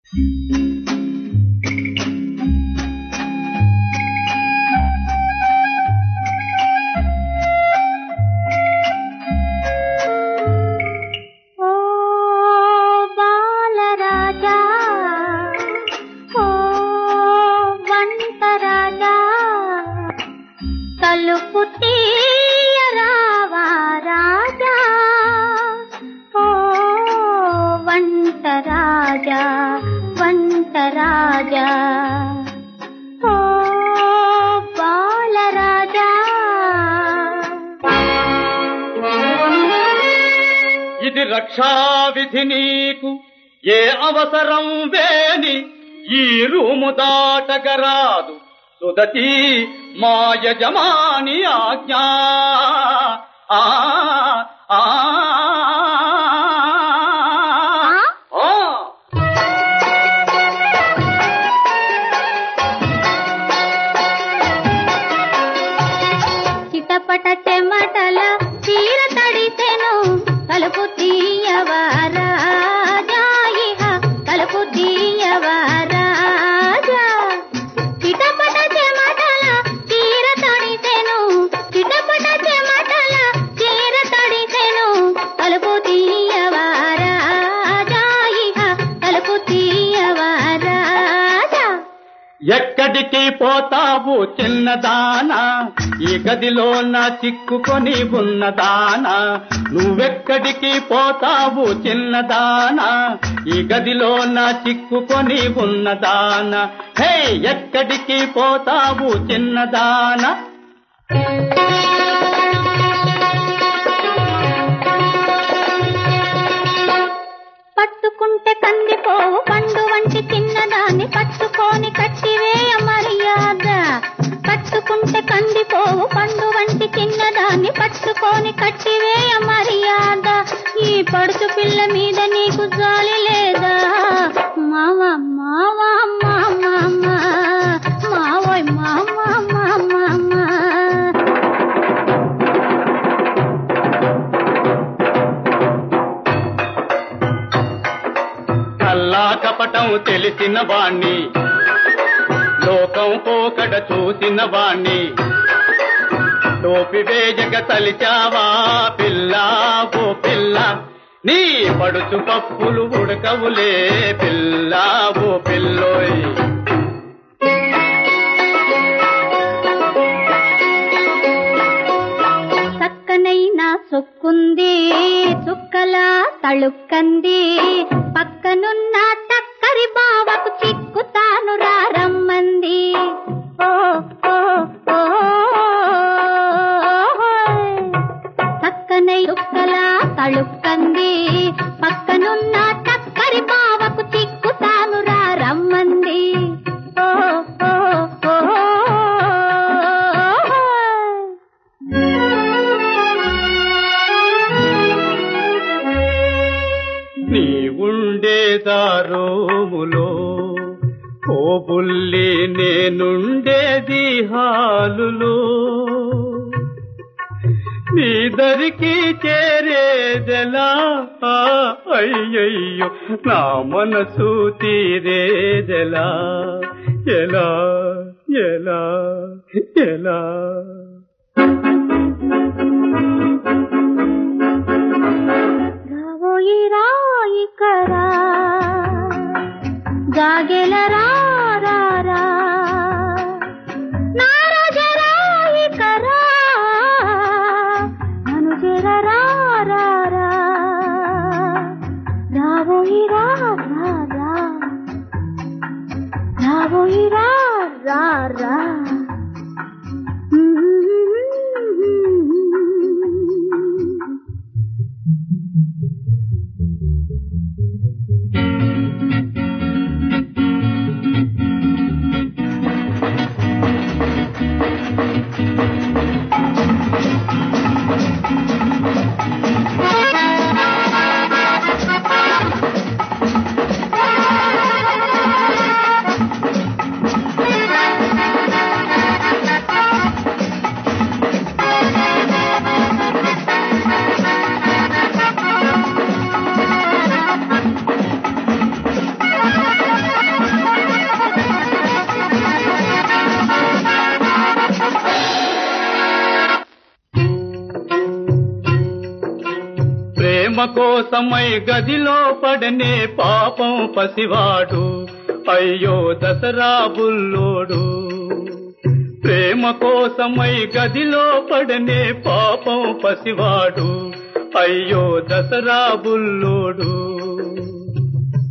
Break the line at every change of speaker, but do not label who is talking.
ఓ బాలరాజా ఓ వంటరాజా తలుపు తీయరావా రాజా ఓ వంటరాజా వంటరాజా ఓ బాలరాజా
ఇది రక్షా విధి నీకు ఏ అవసరం వేని ఈ రూము దాటగరాదు సుదతి మా యజమాని ఆజ్ఞా ఆ ఆ ఆ.
చిటపట చెమటల చీర తడిసెను తలుపు తీయవారా ఇహ తలుపు తీయవారా చిటపట చెమటల చీర తడిసెను చిటపట చెమటల చీర తడిసెను తలుపు తీయవారా ఇహ తలుపు తీయవారా
ఎక్కడికి పోతావు చిన్నదానా ఈ గదిలో నా చిక్కుకొని ఉన్నదానా నువ్వెక్కడికి పోతావు చిన్నదానా ఈ గదిలో నా చిక్కుకొని ఉన్నదానా హే ఎక్కడికి పోతావు చిన్నదానా
పట్టుకుంటే కందిపోవు పండు వంటి చిన్నదాన్ని పట్టుకొని కట్టివేయ మర్యాద పట్టుకుంటే కందిపోవు పండు వంటి చిన్నదాన్ని పట్టుకొని కట్టివేయ మర్యాద ఈ పడుచు పిల్ల మీద నీకు జాలి లేదా మావా మావా మామా మావోయ్ మామా మామా
కల్లా కపటం తెలిసిన వాణ్ణి లోకం పోకడ చూసిన వాణ్ణి టోపి వేయగ తలిచావా పిల్ల ఓ పిల్ల నీ పడుచు పప్పులు ఉడకవులే పిల్ల ఓ పిల్లోయ్
చక్కనైన సొక్కుంది చుక్కలా తళుక్కంది పక్కనున్న టక్కరి బావకు చిక్కుతాను రారమ్మంది ఓ ఓ ఓ చక్కనై చుక్కలా తళుక్కంది పక్కనున్న టక్కరి బావకు చిక్కుతాను రారమ్మంది ఓ ఓ ఓ
నీ ఉండేదారోములో ఓ బుల్లి నేనుండేది హాలులో నీ దరికి చేరేదెలా ఆ, అయ్యయ్యో నా మనసు తీరేదెలా ఎలా ఎలా ఎలా
రావోయి రాయి కరా జాగెల రా రా రా. నారజ రాయి కరా మనుజర రా రా రా. రావోయి రా రా రా. రావోయి రా రా రా
ప్రేమ కోసమై గదిలో పడనే పాపం పసివాడు అయ్యో దసరా బుల్లోడు ప్రేమ కోసమై గదిలో పడనే పాపం పసివాడు అయ్యో దసరా బుల్లోడు